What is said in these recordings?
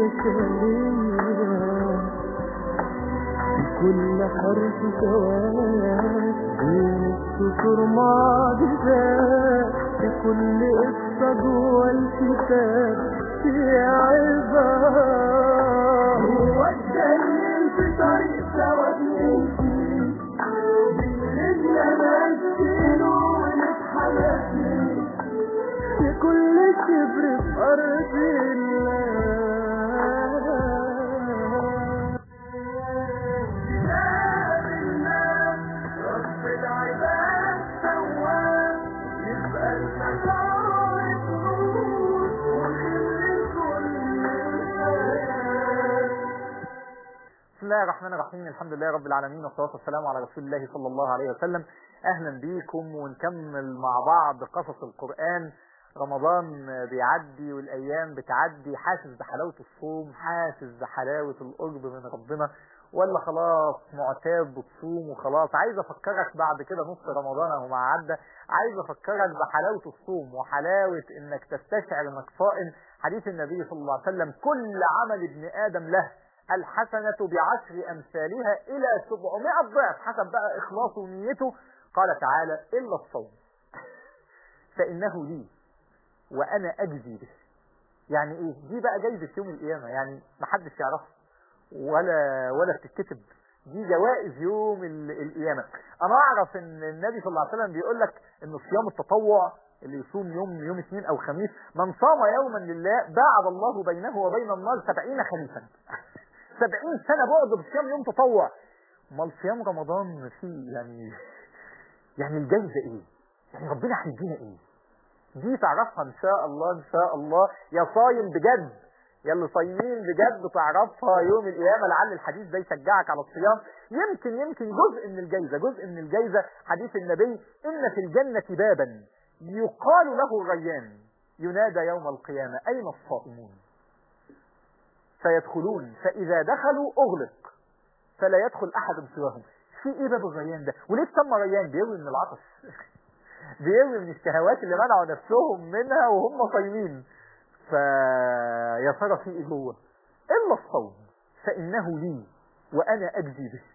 البشرية كل حرف سواد بين السطور معجزات في كل قصة جوه الكتاب في عباد هو الدليل في طريق سواد نمشي بإيدنا نشيله ونتحرك في كل شبر في أرض الله كتاب الله رب العباد سواه يبقى المشاعر نور وخير كل الحياة بسم الله الرحمن الرحيم الحمد لله رب العالمين والصلاة والسلام على رسول الله صلى الله عليه وسلم أهلا بيكم ونكمل مع بعض قصص القرآن رمضان بيعدي والأيام بتعدي حاسس بحلاوة الصوم حاسس بحلاوة القرب من ربنا ولا خلاص معتاد بتصوم وخلاص عايز افكرك بعد كده نص رمضان اهو ما عدى عايز افكرك بحلاوه الصوم وحلاوه انك تستشعر انك صائم حديث النبي صلى الله عليه وسلم كل عمل ابن ادم له الحسنة بعشر أمثالها إلى 700 ضعف حسب بقى إخلاصه ونيته قال تعالى إلا الصوم فإنه لي وأنا أجزي به يعني إيه دي بقى جايزة يوم القيامة يعني محدش يعرفها ولا ولا بتتكتب دي جوائز يوم ال- القيامة أنا أعرف إن النبي صلى الله عليه وسلم بيقول لك إن صيام التطوع اللي يصوم يوم يوم اثنين أو خميس من صام يوما لله باعد الله بينه وبين النار سبعين خليفا سبعين سنة بعد بصيام يوم تطوع امال صيام رمضان فيه يعني يعني الجايزة ايه يعني ربنا هيدينا ايه دي تعرفها ان شاء الله ان شاء الله يا صايم بجد يا اللي صايمين بجد تعرفها يوم القيامة لعل الحديث ده يشجعك على الصيام يمكن يمكن جزء من الجايزة جزء من الجايزة حديث النبي ان في الجنة بابا يقال له الريان ينادى يوم القيامة اين الصائمون فيدخلون فإذا دخلوا أغلق فلا يدخل أحد سواهم في إيه باب الريان ده وليه تسمى ريان بيروي من العطش بيروي من الشهوات اللي منعوا نفسهم منها وهم صايمين فيا ترى في إيه جوه إلا الصوم فإنه لي وأنا أجزي به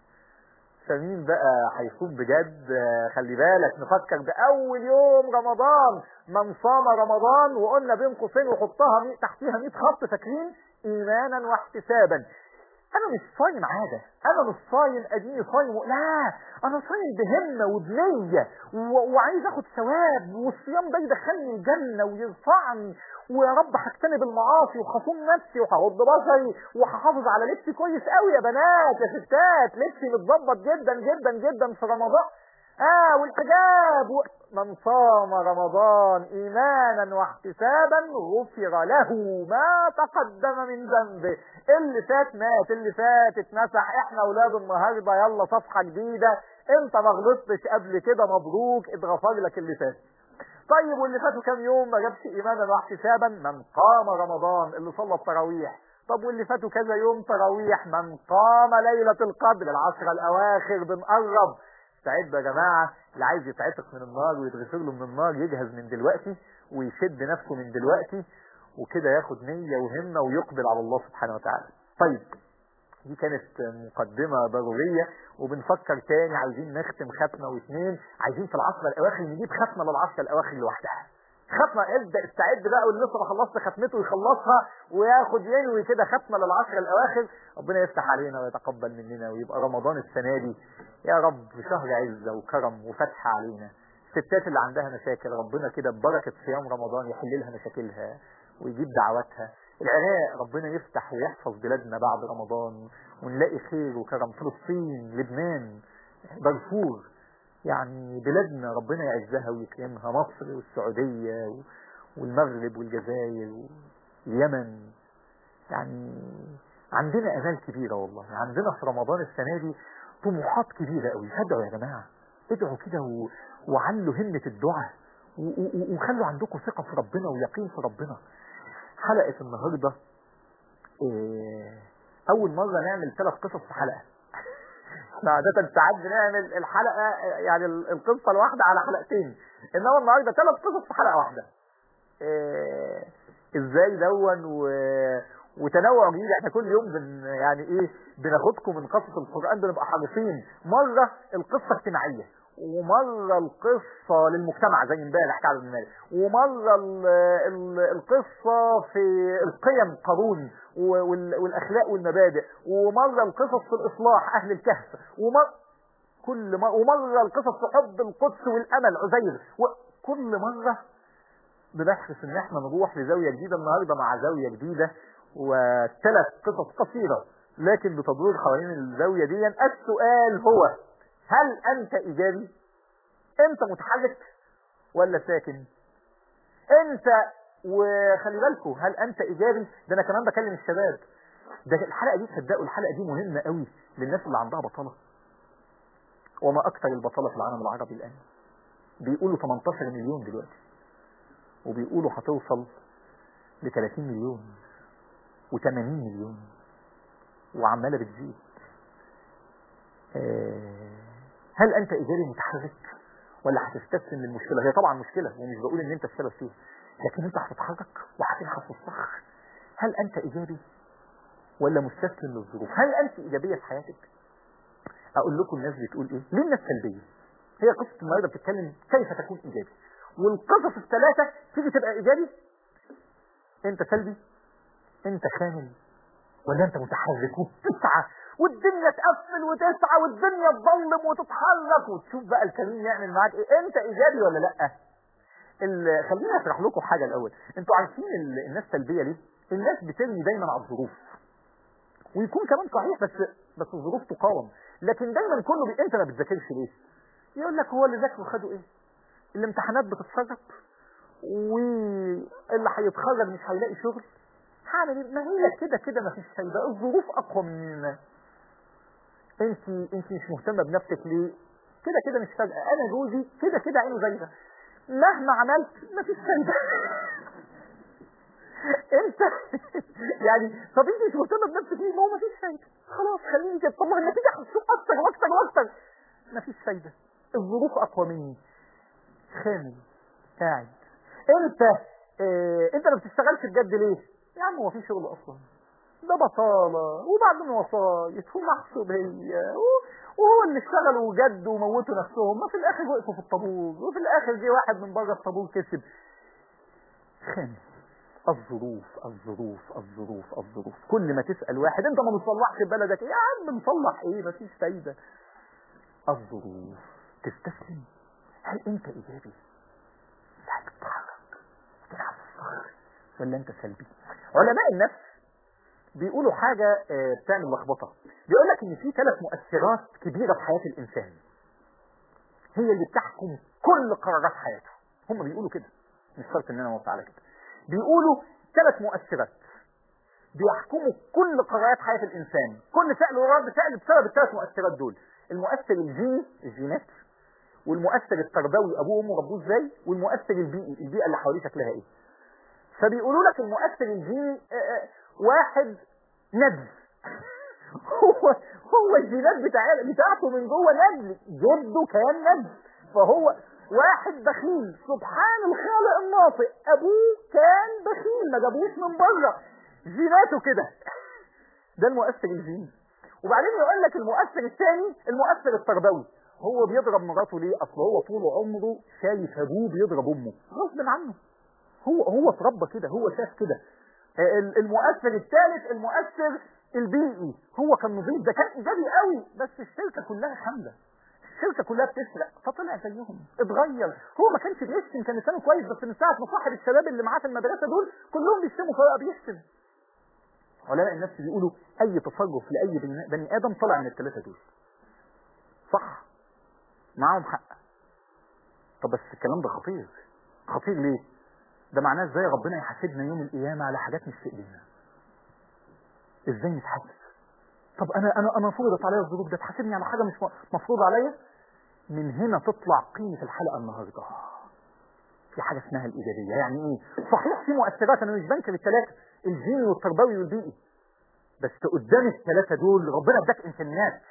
فمين بقى هيصوم بجد آه، خلي بالك نفكر بأول يوم رمضان من صام رمضان وقلنا بين قوسين وحطها مي- تحتيها 100 خط فاكرين إيمانا واحتسابا أنا مش صايم عادة أنا مش صايم أديني صايم و- لا أنا صايم بهمة وبنية و- وعايز أخد ثواب والصيام ده يدخلني الجنة ويرفعني ويا رب هجتنب المعاصي وهصوم نفسي وهغض بصري وهحافظ على لبسي كويس قوي يا بنات يا ستات لبسي متظبط جدا جدا جدا في رمضان اه والحجاب و... من صام رمضان ايمانا واحتسابا غفر له ما تقدم من ذنبه اللي فات مات اللي فات اتمسح احنا اولاد النهارده يلا صفحه جديده انت ما غلطتش قبل كده مبروك اتغفر لك اللي فات طيب واللي فاتوا كام يوم ما جابش ايمانا واحتسابا من قام رمضان اللي صلى التراويح طب واللي فاتوا كذا يوم تراويح من قام ليلة القدر العشرة الأواخر بنقرب استعدوا يا جماعة اللي عايز يتعتق من النار ويتغفر له من النار يجهز من دلوقتي ويشد نفسه من دلوقتي وكده ياخد نية وهمة ويقبل على الله سبحانه وتعالى طيب دي كانت مقدمة ضرورية وبنفكر تاني عايزين نختم ختمة واثنين عايزين في العشرة الأواخر نجيب ختمة للعشرة الأواخر لوحدها ختمة ابدأ استعد بقى واللي لسه ما خلصت ختمته يخلصها وياخد ينوي كده ختمة للعشرة الأواخر ربنا يفتح علينا ويتقبل مننا ويبقى رمضان السنة دي يا رب شهر عزة وكرم وفتح علينا الستات اللي عندها مشاكل ربنا كده ببركة صيام رمضان يحل لها مشاكلها ويجيب دعواتها العراق ربنا يفتح ويحفظ بلادنا بعد رمضان ونلاقي خير وكرم فلسطين لبنان دارفور يعني بلادنا ربنا يعزها ويكرمها مصر والسعودية و- والمغرب والجزائر واليمن يعني عندنا امال كبيره والله عندنا في رمضان السنه دي طموحات كبيره قوي فادعوا يا جماعه ادعوا كده و... وعلوا همه الدعاء و... و... وخلوا عندكم ثقه في ربنا ويقين في ربنا حلقه النهارده إيه... اول مره نعمل ثلاث قصص في حلقه احنا عادة ساعات بنعمل الحلقة يعني القصة الواحدة على حلقتين انما النهاردة ثلاث قصص في حلقة واحدة إيه ازاي دون و... وتنوع جديد احنا كل يوم بن يعني ايه بناخدكم من قصص القران بنبقى حريصين مره القصه اجتماعيه ومره القصه للمجتمع زي امبارح كعب بن مالك ومره ال- ال- القصه في القيم قارون وال- والاخلاق والمبادئ ومره القصص في الاصلاح اهل الكهف ومره كل مرة ومره القصص في حب القدس والامل عزير وكل مره بنحرص ان احنا نروح لزاويه جديده النهارده مع زاويه جديده وثلاث قصص قصيره لكن بتدور حوالين الزاويه دي السؤال هو هل انت ايجابي انت متحرك ولا ساكن انت وخلي بالكم هل انت ايجابي ده انا كمان بكلم الشباب ده الحلقه دي تصدقوا الحلقه دي مهمه قوي للناس اللي عندها بطاله وما اكثر البطاله في العالم العربي الان بيقولوا 18 مليون دلوقتي وبيقولوا هتوصل ل 30 مليون و80 مليون وعماله بتزيد آه، هل انت ايجابي متحرك ولا هتستسلم للمشكله هي طبعا مشكله ومش بقول ان انت السبب فيها لكن انت هتتحرك وهتلحق في الصخر هل انت ايجابي ولا مستسلم للظروف هل انت ايجابيه في حياتك اقول لكم الناس بتقول ايه ليه الناس سلبيه هي قصه النهارده بتتكلم كيف تكون ايجابي والقصص الثلاثه تيجي تبقى ايجابي انت سلبي انت خامل ولا انت متحرك وبتسعى والدنيا تقفل وتسعى والدنيا تظلم وتتحرك وتشوف بقى الكريم يعمل معاك ايه انت ايجابي ولا لا ال- خليني اشرح لكم حاجه الاول انتوا عارفين ال- الناس سلبيه ليه الناس بترمي دايما على الظروف ويكون كمان صحيح بس بس الظروف تقاوم لكن دايما كله بي... انت ما بتذاكرش ليه يقول لك هو اللي ذاكروا خدوا ايه الامتحانات بتتسرب واللي هيتخرج مش هيلاقي شغل هعمل ايه ما هي كده كده ما فيش فايده الظروف اقوى مننا انت انت مش مهتمه بنفسك ليه كده كده مش فارقه انا جوزي كده كده عينه زيغه مهما عملت ما فيش فايده انت يعني طب انت مش مهتمه بنفسك ليه ما هو ما فيش فايده خلاص خليني كده طب ما النتيجه هتشوف اكتر واكتر واكتر ما فيش فايده الظروف اقوى مني خامل قاعد انت اه انت ما بتشتغلش بجد ليه يا عم هو في شغل اصلا ده بطالة وبعدين وسايط ومحسوبية و- وهو اللي اشتغلوا جد وموتوا نفسهم ما في الاخر وقفوا في الطابور وفي الاخر جه واحد من بره الطابور كسب خامس الظروف الظروف الظروف الظروف كل ما تسأل واحد انت ما بتصلحش بلدك يا عم نصلح ايه مفيش فايدة الظروف تستسلم هل انت ايجابي لا تتحرك تلعب في الصخر ولا انت سلبي علماء النفس بيقولوا حاجة آه، بتعمل لخبطة بيقول لك ان في ثلاث مؤثرات كبيرة في حياة الانسان هي اللي بتحكم كل قرارات حياته هم بيقولوا كده مش شرط ان انا موافق على كده بيقولوا ثلاث مؤثرات بيحكموا كل قرارات حياة الانسان كل فعل ورد فعل بسبب الثلاث مؤثرات دول المؤثر الجيني الجينات والمؤثر التربوي ابوه وامه ربوه ازاي والمؤثر البيئي البيئه اللي حواليه شكلها ايه فبيقولوا لك المؤثر الجيني آه، آه، واحد نبذ هو هو الجينات بتاع بتاعته من جوه نبذ جده كان نبذ فهو واحد بخيل سبحان الخالق الناطق ابوه كان بخيل ما جابوش من بره جيناته كده ده المؤثر الجيني وبعدين يقول لك المؤثر الثاني المؤثر التربوي هو بيضرب مراته ليه اصل هو طول عمره شايف ابوه بيضرب امه غصب عنه هو هو اتربى كده هو شاف كده آه، ال- المؤثر الثالث المؤثر البيئي هو كان نظيف ده كان ايجابي قوي بس الشركه كلها حامله الشركه كلها بتسرق فطلع زيهم اتغير هو ما كانش بيشتم كان لسانه كويس بس من ساعه ما صاحب الشباب اللي معاه في المدرسه دول كلهم بيشتموا فبقى بيشتم علماء النفس بيقولوا اي تصرف لاي بني- بني ادم طلع من الثلاثه دول صح معاهم حق طب بس الكلام ده خطير خطير ليه ده معناه ازاي ربنا يحاسبنا يوم القيامه على حاجات مش في ايدينا ازاي نتحاسب طب انا انا انا فرضت عليا الظروف ده تحاسبني على حاجه مش م- مفروض عليا من هنا تطلع قيمه الحلقه النهارده في حاجه اسمها الايجابيه يعني ايه صحيح في مؤثرات انا مش بنكر الثلاثه الجيني والتربوي والبيئي بس قدام الثلاثه دول ربنا اداك امكانيات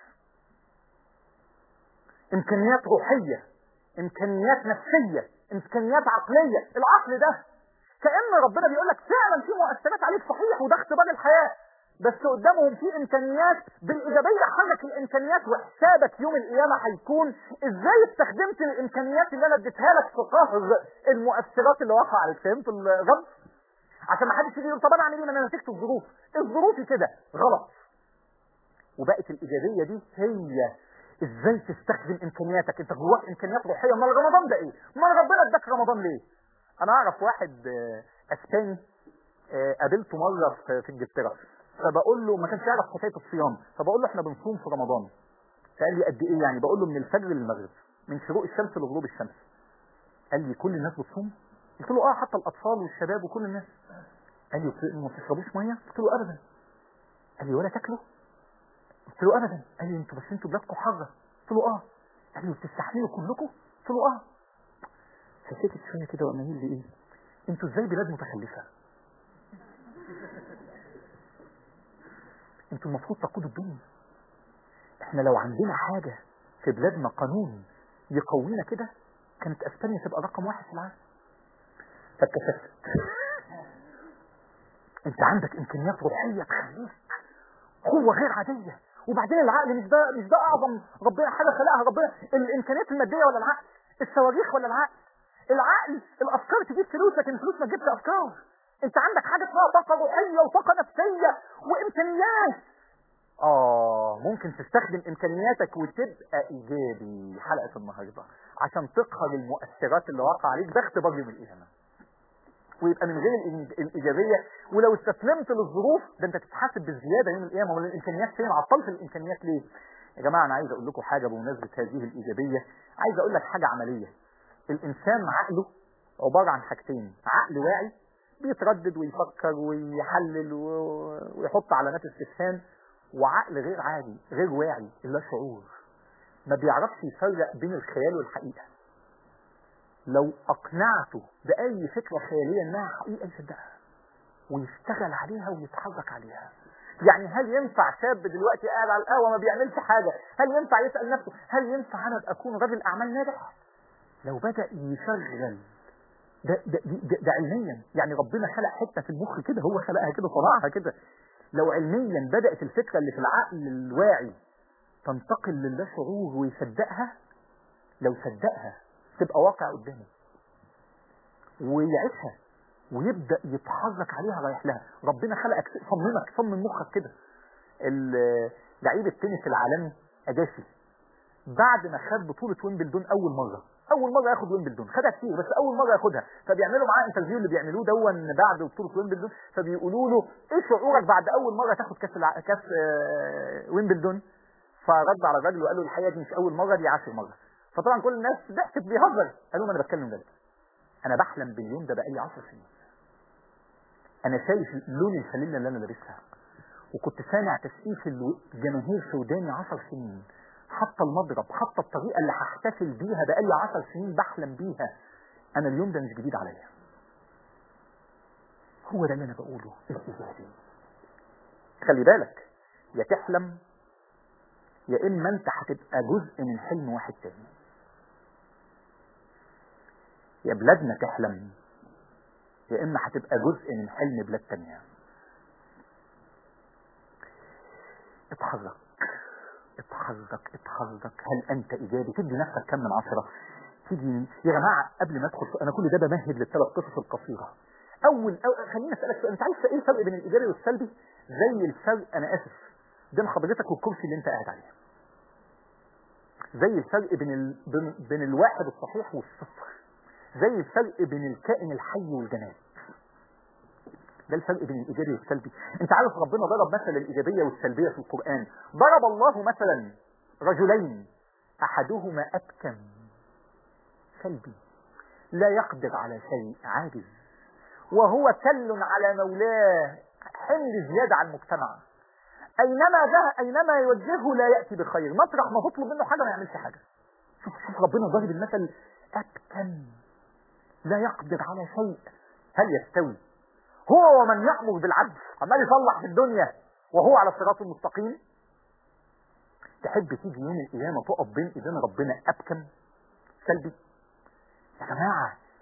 امكانيات روحيه امكانيات نفسيه امكانيات عقليه العقل ده كأن ربنا بيقول لك فعلا في مؤثرات عليك صحيح وده اختبار الحياة بس قدامهم في امكانيات بالايجابيه حرك الامكانيات وحسابك يوم القيامه هيكون ازاي استخدمت الامكانيات اللي انا اديتها لك في قهر المؤثرات اللي واقعه عليك فهمت الرب عشان ما حدش يجي يقول طب انا اعمل ايه ما انا نتيجه الظروف الظروف كده غلط وبقت الايجابيه دي هي ازاي تستخدم امكانياتك انت جواك امكانيات روحيه امال رمضان ده ايه امال ربنا اداك رمضان ليه انا اعرف واحد آه، اسباني آه، قابلته مره في في انجلترا فبقول له ما كانش يعرف حكايه الصيام فبقول له احنا بنصوم في رمضان فقال لي قد ايه يعني بقول له من الفجر للمغرب من شروق الشمس لغروب الشمس قال لي كل الناس بتصوم قلت له اه حتى الاطفال والشباب وكل الناس قال لي ما بتشربوش ميه قلت له ابدا قال لي ولا تاكلوا قلت له ابدا قال لي انتوا بس انتوا بلادكم حاره قلت له اه قال لي وبتستحملوا كلكم قلت له اه فسكت شويه كده وقام قايل لي ايه انتوا ازاي بلاد متخلفه انتوا المفروض تقودوا الدنيا احنا لو عندنا حاجة في بلادنا قانون يقوينا كده كانت اسبانيا تبقى رقم واحد في العالم فاتكشفت انت عندك امكانيات روحية تخليك قوة غير عادية وبعدين العقل مش ده مش ده اعظم ربنا حاجة خلقها ربنا الامكانيات المادية ولا العقل الصواريخ ولا العقل العقل الافكار تجيب فلوس لكن الفلوس ما تجيبش افكار انت عندك حاجة اسمها طاقة روحية وطاقة نفسية وامكانيات اه ممكن تستخدم امكانياتك وتبقى ايجابي حلقة النهاردة عشان تقهر المؤثرات اللي واقع عليك ده اختبار يوم القيامة ويبقى من غير الإي- الايجابية ولو استسلمت للظروف ده انت تتحاسب بالزيادة يوم القيامة ولا الامكانيات فين عطلت الامكانيات ليه يا جماعة انا عايز اقول لكم حاجة بمناسبة هذه الايجابية عايز اقول لك حاجة عملية الانسان عقله عبارة عن حاجتين عقل واعي بيتردد ويفكر ويحلل و- ويحط علامات استفهام وعقل غير عادي غير واعي الا شعور ما بيعرفش يفرق بين الخيال والحقيقة لو اقنعته باي فكرة خيالية انها حقيقة يصدقها ويشتغل عليها ويتحرك عليها يعني هل ينفع شاب دلوقتي قاعد على القهوة ما بيعملش حاجة هل ينفع يسأل نفسه هل ينفع انا اكون رجل اعمال ناجح لو بدأ يشغل ده, ده, ده, ده علميا يعني ربنا خلق حتة في المخ كده هو خلقها كده صنعها كده لو علميا بدأت الفكرة اللي في العقل الواعي تنتقل للا شعور ويصدقها لو صدقها تبقى واقع قدامه ويعيشها ويبدأ يتحرك عليها رايح لها ربنا خلقك صممك صمم مخك كده ال- لعيب التنس العالمي أجاسي بعد ما خد بطولة ويمبلدون أول مرة أول مرة ياخد ويمبلدون خدها كتير بس أول مرة ياخدها فبيعملوا معاه انترفيو اللي بيعملوه دون بعد بطولة ويمبلدون فبيقولوا له إيه شعورك بعد أول مرة تاخد كأس الع... كأس آه، ويمبلدون فرد على الراجل وقال له الحقيقة دي مش أول مرة دي عاشر مرة فطبعا كل الناس ضحكت بيهزر قالوا ما أنا بتكلم جد أنا بحلم باليوم ده بقالي 10 سنين أنا شايف لون الفانيلا اللي أنا لابسها وكنت سامع تسقيف الو- الجماهير في وداني 10 سنين حتى المضرب حتى الطريقة اللي هحتفل بيها بقالي 10 سنين بحلم بيها أنا اليوم ده مش جديد عليا هو ده اللي أنا بقوله الإيجابي خلي بالك يا تحلم يا إما أنت هتبقى جزء من حلم واحد تاني يا بلادنا تحلم يا إما هتبقى جزء من حلم بلاد تانية اتحرك اتحرك اتحرك هل انت ايجابي تدي نفسك كم من عشرة تيجي يا جماعة قبل ما ادخل انا كل ده بمهد للثلاث قصص القصيرة اول أو خليني اسالك سؤال انت عارف ايه الفرق بين الايجابي والسلبي زي الفرق انا اسف بين حضرتك والكرسي اللي انت قاعد عليه زي الفرق بين ال... بين, بين الواحد الصحيح والصفر زي الفرق بين الكائن الحي والجماد ده الفرق بين الايجابي والسلبي انت عارف ربنا ضرب مثل الايجابيه والسلبيه في القران ضرب الله مثلا رجلين احدهما ابكم سلبي لا يقدر على شيء عاجز وهو كل على مولاه حمل زياده على المجتمع اينما ذهب اينما يوجهه لا ياتي بخير مطرح ما تطلب منه حاجه ما يعملش حاجه شوف شوف ربنا ضرب المثل ابكم لا يقدر على شيء هل يستوي هو ومن يأمر بالعدل عمال يصلح في الدنيا وهو على الصراط المستقيم تحب تيجي يوم القيامة تقف بين ايدين ربنا أبكم سلبي يا جماعة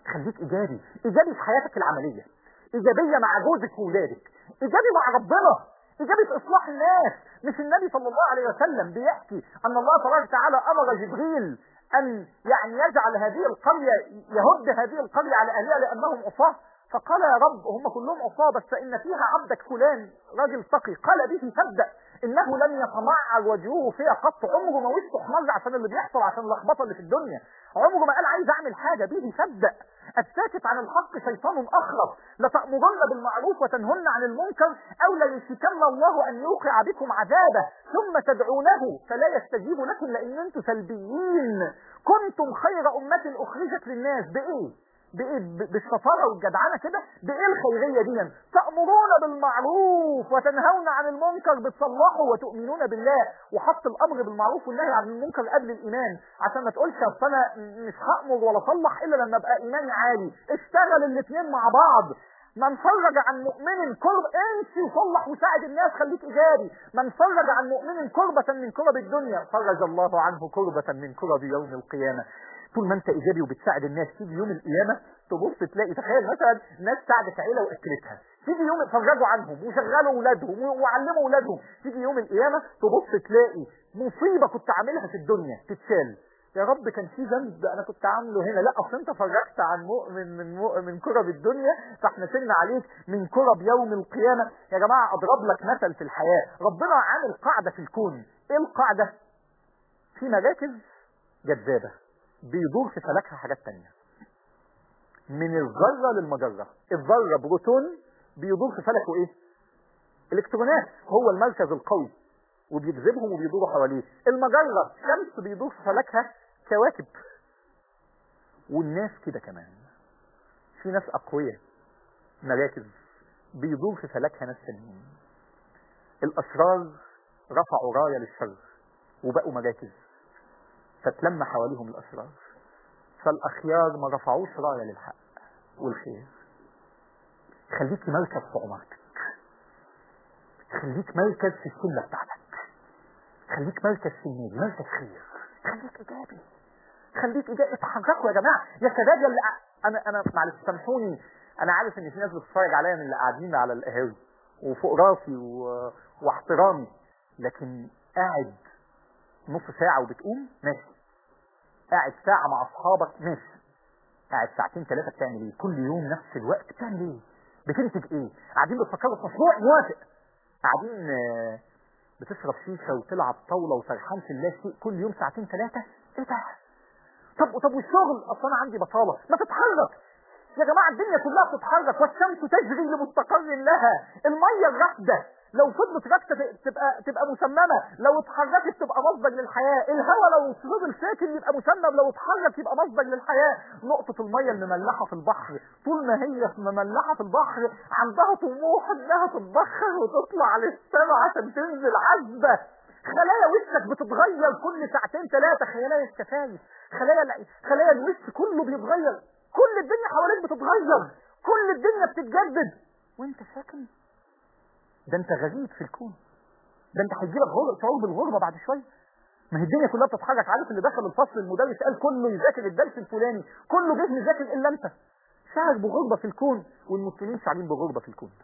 خليك ايجابي ايجابي في حياتك العمليه ايجابيه مع جوزك واولادك ايجابي مع ربنا ايجابي في اصلاح الناس مش النبي صلى الله عليه وسلم بيحكي ان الله تبارك وتعالى امر جبريل ان يعني يجعل هذه القريه يهد هذه القريه على اهلها لانهم عصاه فقال يا رب هم كلهم عصاه بس ان فيها عبدك فلان راجل تقي قال به تبدا انه لن يتمعر وجهه فيها قط عمره ما وشه احمر عشان اللي بيحصل عشان اللخبطه اللي في الدنيا عمره ما قال عايز اعمل حاجه به تبدا الساكت عن الحق شيطان اخرس لتأمرن بالمعروف وتنهن عن المنكر او ليشركن الله ان يوقع بكم عذابه ثم تدعونه فلا يستجيب لكم لان انتم سلبيين كنتم خير امه اخرجت للناس بايه بايه ب- بالشطاره والجدعنه كده بايه الخيريه دي تامرون بالمعروف وتنهون عن المنكر بتصلحوا وتؤمنون بالله وحط الامر بالمعروف والنهي عن المنكر قبل الايمان عشان ما تقولش اصل انا مش هامر ولا اصلح الا لما ابقى ايماني عالي اشتغل الاثنين مع بعض من فرج عن مؤمن كرب انسي وصلح وساعد الناس خليك ايجابي من فرج عن مؤمن كربة من كرب الدنيا فرج الله عنه كربة من كرب يوم القيامة طول ما انت ايجابي وبتساعد الناس تيجي يوم القيامه تبص تلاقي تخيل مثلا ناس ساعدت عيله واكلتها تيجي يوم فرجوا عنهم وشغلوا اولادهم وعلموا اولادهم تيجي يوم القيامه تبص تلاقي مصيبه كنت عاملها في الدنيا تتشال يا رب كان في ذنب انا كنت عامله هنا لا اصل انت فرجت عن مؤمن من مؤمن من كرب الدنيا فاحنا شلنا عليك من كرب يوم القيامه يا جماعه اضرب لك مثل في الحياه ربنا عامل قاعده في الكون ايه القاعده في مراكز جذابه بيدور في فلكها حاجات تانية من الذرة للمجرة الذرة بروتون بيدور في فلكه ايه الكترونات هو المركز القوي وبيجذبهم وبيدوروا حواليه المجرة شمس بيدور في فلكها كواكب والناس كده كمان في ناس أقوياء مراكز بيدور في فلكها ناس تانيين الأشرار رفعوا راية للشر وبقوا مراكز فتلم حواليهم الأشرار فالأخيار ما رفعوش راية للحق والخير خليك مركز في عمرتك خليك مركز في السنة بتاعتك خليك مركز في النادي مركز خير خليك إيجابي خليك إيجابي اتحركوا يا جماعة يا شباب يا اللي أنا أنا معلش سامحوني أنا عارف إن في ناس بتتفرج عليا من اللي قاعدين على القهاوي وفوق راسي و... واحترامي لكن قاعد نص ساعة وبتقوم ماشي قاعد ساعة مع أصحابك ماشي قاعد ساعتين ثلاثة بتعمل إيه كل يوم نفس الوقت بتعمل إيه بتنتج إيه قاعدين بتفكروا في مشروع موافق قاعدين آه، بتشرب شيشة وتلعب طاولة وسرحان في الله شيء كل يوم ساعتين ثلاثة إيه ده طب طب والشغل أصل أنا عندي بطالة ما تتحرك يا جماعة الدنيا كلها بتتحرك والشمس تجري لمستقر لها المية الراكدة لو فضلت راكدة تبقى تبقى مسممة لو اتحركت تبقى مصدر للحياة الهواء لو فضل ساكن يبقى مسمم لو اتحرك يبقى مصدر للحياة نقطة المية المملحة في البحر طول ما هي مملحة في البحر عندها طموح انها تتبخر وتطلع للسماء عشان تنزل عذبة خلايا وشك بتتغير كل ساعتين ثلاثة خلايا الشفايف خلايا الع- خلايا الوش كله بيتغير كل الدنيا حواليك بتتغير كل الدنيا بتتجدد وانت ساكن ده انت غريب في الكون ده انت هيجيلك غر- شعور بالغربة بعد شوية ما هي الدنيا كلها بتتحرك عارف اللي دخل الفصل المدرس قال كله يذاكر الدرس الفلاني كله جه يذاكر الا انت شعر بغربة في الكون والمسلمين شعرين بغربة في الكون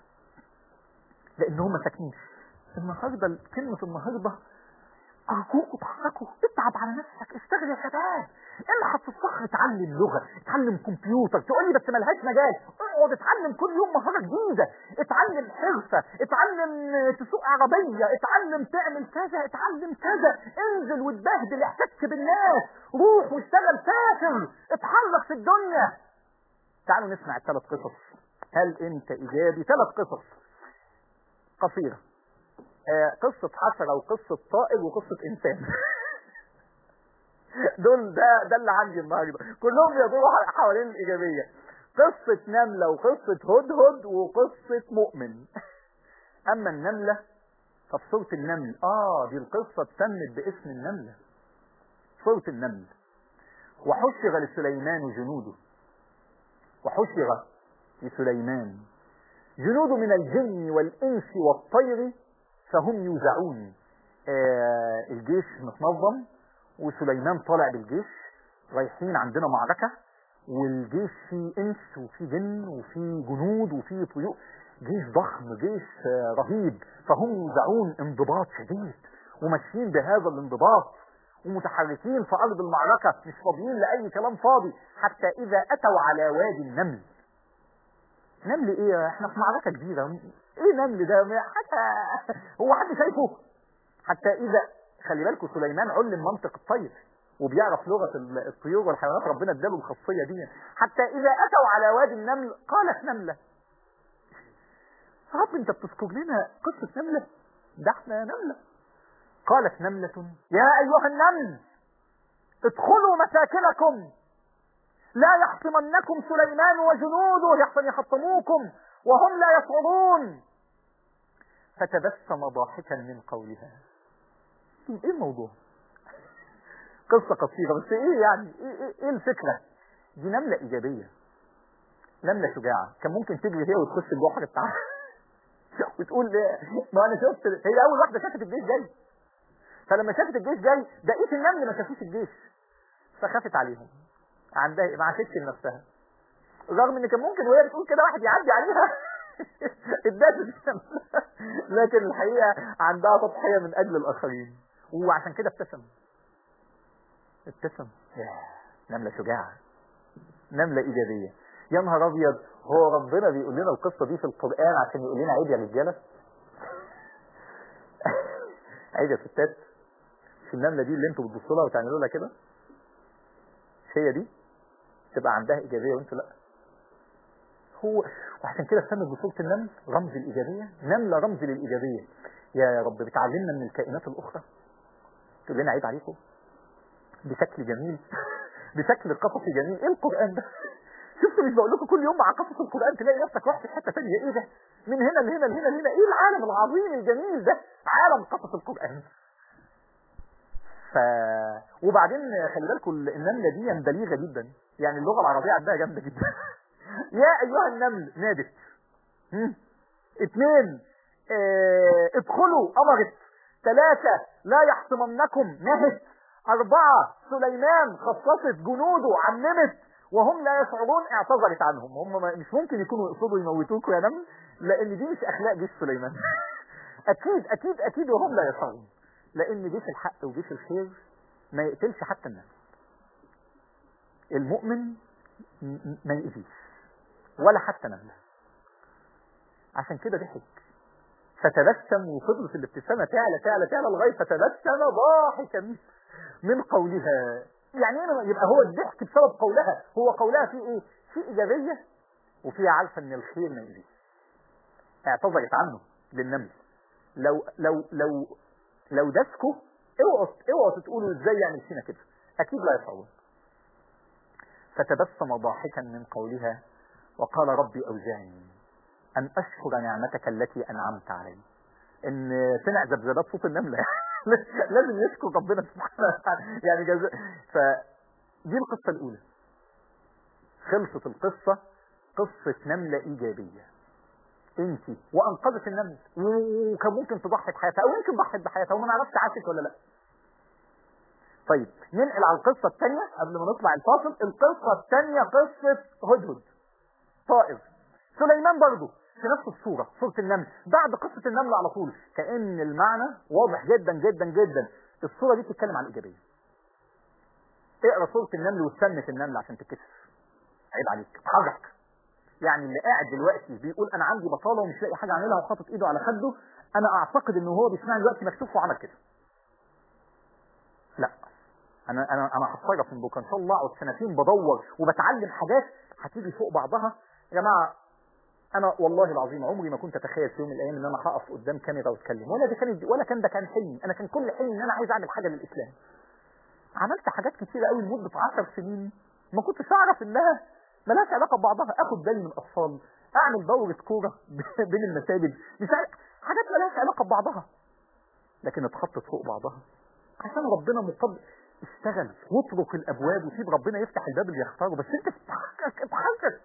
لان هم ساكنين النهارده كلمة النهارده أرجوكوا اتحركوا اتعب على نفسك اشتغل يا شباب الحق في الصخر اتعلم لغة اتعلم كمبيوتر تقول لي بس ملهاش مجال اقعد اتعلم كل يوم مهارة جديدة اتعلم حرفة اتعلم آه، تسوق عربية اتعلم تعمل كذا اتعلم كذا انزل واتبهدل احتك بالناس روح واشتغل سافر اتحرك في الدنيا تعالوا نسمع الثلاث قصص هل انت ايجابي ثلاث قصص قصيرة آه، قصة حشرة وقصة طائر وقصة إنسان دول ده ده اللي عندي النهارده كلهم بيدوروا ح- حوالين الإيجابية قصة نملة وقصة هدهد وقصة مؤمن أما النملة ففي سورة النمل آه دي القصة اتسمت باسم النملة سورة النمل وحشر لسليمان جنوده وحشر لسليمان جنود من الجن والإنس والطير فهم يوزعون آه الجيش متنظم وسليمان طالع بالجيش رايحين عندنا معركة والجيش فيه انس وفيه جن وفيه جنود وفيه طيور جيش ضخم جيش آه، رهيب فهم يوزعون انضباط شديد وماشيين بهذا الانضباط ومتحركين في ارض المعركه مش فاضيين لاي كلام فاضي حتى اذا اتوا على وادي النمل نمل ايه احنا في معركه كبيره ايه نمل ده حتى هو حد شايفه حتى اذا خلي بالكم سليمان علم منطق الطير وبيعرف لغه ال- الطيور والحيوانات ربنا اداله الخاصيه دي حتى اذا اتوا على وادي النمل قالت نمله يا رب انت بتذكر لنا قصه نمله ده احنا نمله قالت نمله يا ايها النمل ادخلوا مساكنكم لا يحطمنكم سليمان وجنوده يحسن يحطموكم وهم لا يشعرون فتبسم ضاحكا من قولها ايه الموضوع قصة قصيرة بس ايه يعني ايه, ايه, ايه الفكرة دي نملة ايجابية نملة شجاعة كان ممكن تجري هي وتخش جوه حاجة بتاعها وتقول إيه؟ ما انا شفت هي اول واحدة شافت الجيش جاي فلما شافت الجيش جاي بقية النمل ما شافوش الجيش فخافت عليهم عندها ما عاشتش لنفسها رغم ان كان ممكن وهي بتقول كده واحد يعدي عليها اتدست لكن الحقيقه عندها تضحيه من اجل الاخرين وعشان كده ابتسم ابتسم ياه، نمله شجاعه نمله ايجابيه يا نهار ابيض هو ربنا بيقول لنا القصه دي في القران عشان يقول لنا عيب يا رجاله عيب يا ستات في النمله دي اللي انتوا بتبصوا لها وتعملوا لها كده مش هي دي تبقى عندها ايجابيه وانتوا لا هو وعشان كده سمت بصوره النمل رمز الايجابيه نمله رمز للايجابيه يا رب بتعلمنا من الكائنات الاخرى تقول لنا عيب عليكم بشكل جميل بشكل قصصي جميل ايه القران ده شفتوا مش بقول لكم كل يوم مع قصص القران تلاقي نفسك رحت في حته ثانيه ايه ده من هنا لهنا لهنا لهنا ايه العالم العظيم الجميل ده عالم قصص القران ف وبعدين خلي بالكم النمله دي بليغه جدا يعني اللغه العربيه عندها جامده جدا يا ايها النمل نادت هم؟ اثنين اه ادخلوا امرت ثلاثة لا يحطمنكم نهت أربعة سليمان خصصت جنوده عممت وهم لا يشعرون اعتذرت عنهم هم ما- مش ممكن يكونوا يقصدوا يموتوكوا يا نمل لأن دي مش أخلاق جيش سليمان أكيد أكيد أكيد وهم لا يشعرون لأن جيش الحق وجيش الخير ما يقتلش حتى النفس المؤمن م- م- ما يأذيش ولا حتى نملة عشان كده ضحك فتبسم وفضلت الابتسامة تعلى تعلى تعلى لغاية فتبسم ضاحكا من قولها يعني ايه يبقى هو الضحك بسبب قولها هو قولها فيه ايه في ايجابية وفيها عارفة ان الخير ما يأذيش اعتذرت عنه للنمل لو لو لو لو دسكوا اوعوا اوعوا تقولوا ازاي يعمل فينا كده اكيد لا يشعرون فتبسم ضاحكا من قولها وقال ربي اوزعني ان اشكر نعمتك التي انعمت علي ان سمع ذبذبات صوت النمله لازم يشكر ربنا سبحانه وتعالى يعني جزاء فدي القصه الاولى خلصت القصه قصه نمله ايجابيه انت وانقذت النمل وكان ممكن تضحي بحياتها او يمكن ضحت بحياتها وما نعرفش عاشت ولا لا طيب ننقل على القصه الثانيه قبل ما نطلع الفاصل القصه الثانيه قصه هدهد طائر سليمان برضه في نفس الصورة صورة النمل بعد قصة النمل على طول كأن المعنى واضح جدا جدا جدا الصورة دي بتتكلم عن الإيجابية اقرا صورة النمل وسنة النمل عشان تتكسف عيب عليك اتحرك يعني اللي قاعد دلوقتي بيقول انا عندي بطالة ومش لاقي حاجة اعملها وحاطط ايده على خده انا اعتقد ان هو بيسمعني دلوقتي مكتوب وعمل كده لا انا انا انا هتصرف من بكره ان شاء الله اقعد سنتين بدور وبتعلم حاجات هتيجي فوق بعضها يا جماعه انا والله العظيم عمري ما كنت اتخيل في يوم من الايام ان انا هقف قدام كاميرا واتكلم ولا ده كان ولا كان ده كان حلمي انا كان كل حلمي ان انا عايز اعمل حاجه للاسلام عملت حاجات كتيره قوي لمده 10 سنين ما كنتش اعرف انها ملهاش علاقه ببعضها اخد بالي من الاطفال اعمل دوره كوره بين المساجد مش عارف حاجات ملهاش علاقه ببعضها لكن اتحطت فوق بعضها عشان ربنا مقدر اشتغل واترك الابواب وسيب ربنا يفتح الباب اللي يختاره بس انت اتحرك اتحرك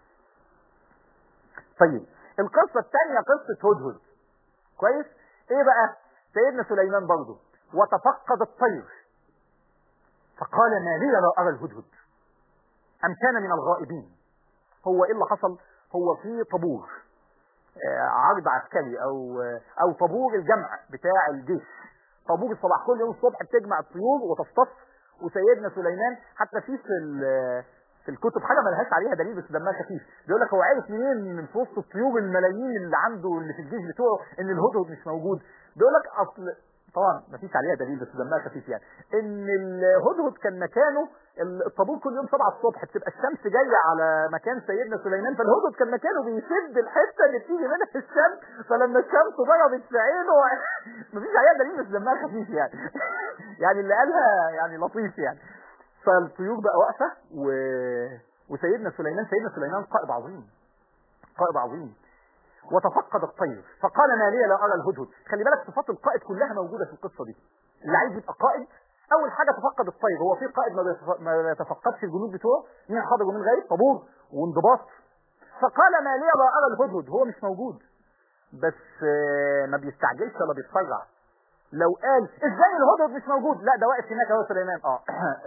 طيب القصة الثانية قصة هدهد كويس ايه بقى سيدنا سليمان برضه وتفقد الطير فقال ما لي لا ارى الهدهد ام كان من الغائبين هو ايه اللي حصل هو في طابور آه، عرض عسكري او آه، او طابور الجمع بتاع الجيش طابور الصباح كل يوم الصبح بتجمع الطيور وتصطف وسيدنا سليمان حتى في في ال- في الكتب حاجه ملهاش عليها دليل بس دمها خفيف بيقول لك هو عارف منين من في وسط الطيور الملايين اللي عنده اللي في الجيش بتوعه ان الهدهد مش موجود بيقول لك اصل طبعا مفيش عليها دليل بس دمها خفيف يعني ان الهدهد كان مكانه الطابور كل يوم 7 الصبح بتبقى الشمس جايه على مكان سيدنا سليمان فالهدهد كان مكانه بيسد الحته اللي بتيجي منها الشمس فلما الشمس ضربت في عينه مفيش عليها دليل بس دمها خفيف يعني يعني اللي قالها يعني لطيف يعني فالطيور بقى واقفه و... وسيدنا سليمان سيدنا سليمان قائد عظيم قائد عظيم وتفقد الطير فقال ما لي لا ارى الهدهد خلي بالك صفات القائد كلها موجوده في القصه دي اللي عايز يبقى قائد اول حاجه تفقد الطير هو في قائد ما بيتف- ما يتفقدش الجنود بتوعه مين حاضر ومين غايب طابور وانضباط فقال ما لي لا ارى الهدهد هو مش موجود بس آه، ما بيستعجلش ولا بيتسرع لو قال ازاي الهدهد مش موجود لا ده واقف هناك اهو سليمان اه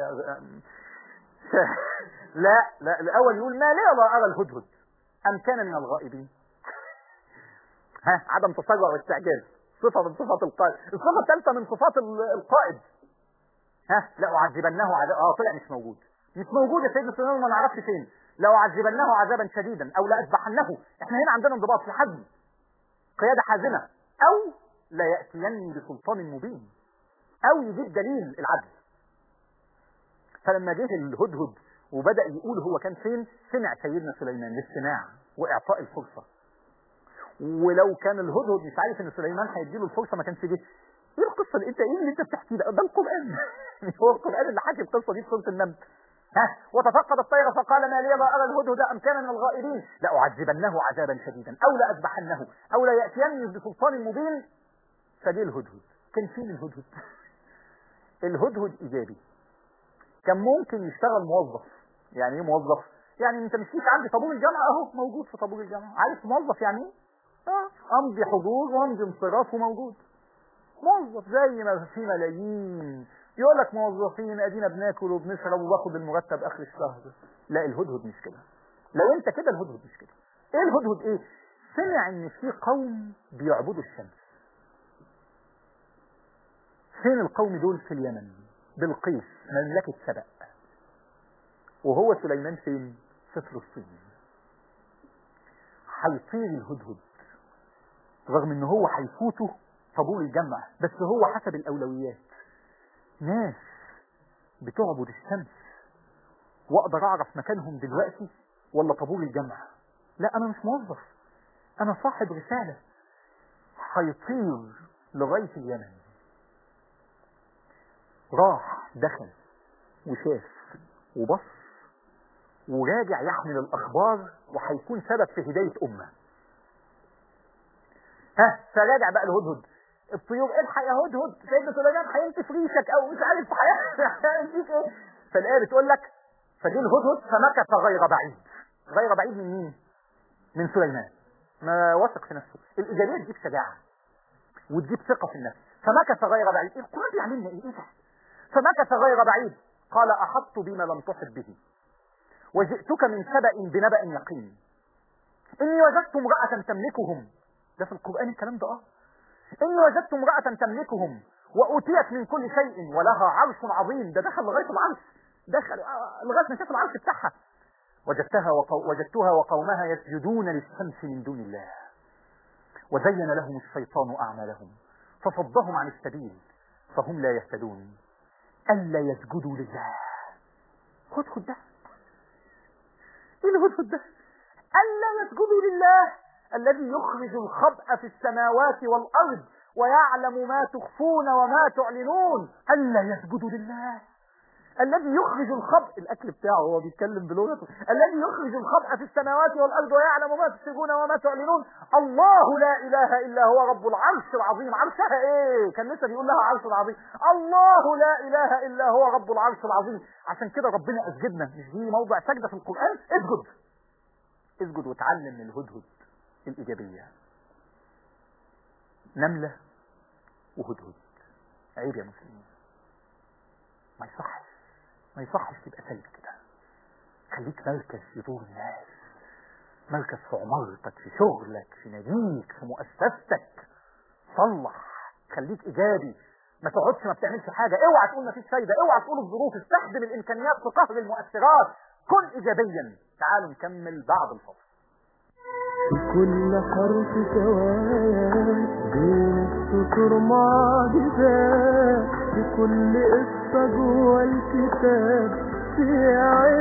لا لا الاول يقول ما لي لا ارى الهدهد ام كان من الغائبين ها عدم تسرع واستعجال صفه من صفات القائد الصفه الثالثه من صفات ال- القائد ها لا اعذبنه عذاب اه طلع مش موجود مش موجود يا سيدنا سليمان ما نعرفش فين لو اعذبنه عذابا شديدا او لاذبحنه احنا هنا عندنا انضباط في حزم قياده حازمه او لا ياتيني بسلطان مبين او يجيب دليل العدل فلما جه الهدهد وبدا يقول هو كان فين سمع سيدنا سليمان للسماع واعطاء الفرصه ولو كان الهدهد مش عارف ان سليمان هيديله الفرصه ما كانش جه ايه القصه اللي انت ايه اللي انت بتحكيه ده ده القران هو القران اللي حكي القصه دي في سوره النمل ها وتفقد الطير فقال ما لي لا ارى الهدهد ام كان من الغائبين لاعذبنه عذابا شديدا او لاذبحنه او لياتيني بسلطان مبين فجه الهدهد كان فين الهدهد الهدهد ايجابي كان ممكن يشتغل موظف يعني ايه موظف يعني انت مش فيك عندي طابور الجامعه اهو موجود في طابور الجامعه عارف موظف يعني ايه اه امضي حضور وامضي انصراف وموجود موظف زي ما في ملايين يقول لك موظفين ادينا بناكل وبنشرب وباخد المرتب اخر الشهر لا الهدهد مش كده لو انت كده الهدهد مش كده ايه الهدهد ايه سمع ان في قوم بيعبدوا الشمس فين القوم دول في اليمن بلقيس مملكة سبأ وهو سليمان فين في فلسطين هيطير الهدهد رغم ان هو هيفوته طابور الجمع بس هو حسب الاولويات ناس بتعبد الشمس واقدر اعرف مكانهم دلوقتي ولا طابور الجمع لا انا مش موظف انا صاحب رسالة هيطير لغاية اليمن راح دخل وشاف وبص وراجع يحمل الاخبار وهيكون سبب في هداية امه ها فراجع بقى الهدهد الطيور الحق يا هدهد سيدنا سليمان هينتف ريشك او مش عارف هينتف ايه فالايه بتقول لك فجه الهدهد فمكث غير بعيد غير بعيد من مين؟ من سليمان ما واثق في نفسه الايجابيه تجيب شجاعه وتجيب ثقه في النفس فمكث غير بعيد إيه القران بيعلمنا ايه ايه ده؟ فمكث غير بعيد قال احطت بما لم تحط به وجئتك من سبأ بنبأ يقين اني وجدت امرأة تملكهم ده في القرآن الكلام ده اه اني وجدت امرأة تملكهم وأوتيت من كل شيء ولها عرش عظيم ده دخل لغاية العرش دخل آه، لغاية ما شاف العرش بتاعها وجدتها وقو... وجدتها وقومها يسجدون للشمس من دون الله وزين لهم الشيطان أعمالهم فصدهم عن السبيل فهم لا يهتدون ألا يسجدوا لله هدهد ده ايه الهدهد ده ألا يسجدوا لله الذي يخرج الخبأ في السماوات والأرض ويعلم ما تخفون وما تعلنون ألا يسجدوا لله الذي يخرج الخبء الأكل بتاعه هو بيتكلم بلغته الذي يخرج الخبء في السماوات والأرض ويعلم ما تسرون وما تعلنون الله لا إله إلا هو رب العرش العظيم عرشها إيه كان لسه بيقول لها عرش العظيم الله لا إله إلا هو رب العرش العظيم عشان كده ربنا أسجدنا مش دي موضع سجدة في القرآن اسجد اسجد وتعلم من الهدهد الإيجابية نملة وهدهد عيب يا مسلمين ما يصحش ما يصحش تبقى سلبي كده خليك مركز يدور الناس مركز في عمارتك في شغلك في ناديك في مؤسستك صلح خليك ايجابي ما تقعدش ما بتعملش حاجه اوعى تقول ما فيش فايده اوعى تقول الظروف استخدم الامكانيات في قهر المؤثرات كن ايجابيا تعالوا نكمل بعد الفصل في كل حرف سواد بين السطور معجزات في كل قصة جوه الكتاب في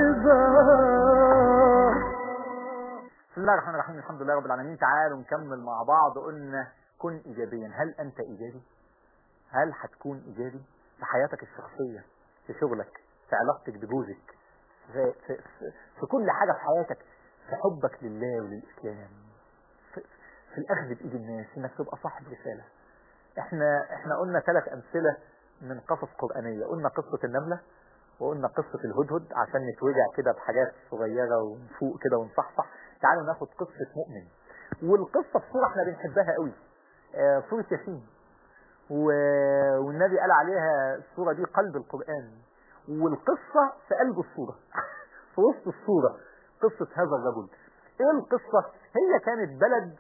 عظات بسم الله الرحمن الرحيم الحمد لله رب العالمين تعالوا نكمل مع بعض قلنا كن ايجابيا هل انت ايجابي هل هتكون ايجابي في حياتك الشخصيه في شغلك في علاقتك بجوزك في, في, في, في كل حاجه في حياتك في حبك لله وللاسلام في, في الاخذ بايد الناس انك تبقى صاحب رساله احنا احنا قلنا ثلاث امثله من قصص قرانيه قلنا قصه النمله وقلنا قصة الهدهد عشان نتوجع كده بحاجات صغيرة ونفوق كده ونصحصح تعالوا ناخد قصة مؤمن والقصة بصورة احنا بنحبها قوي آه، سورة ياسين و- والنبي قال عليها السورة دي قلب القرآن والقصة في قلب السورة في وسط السورة قصة هذا الرجل ايه القصة هي كانت بلد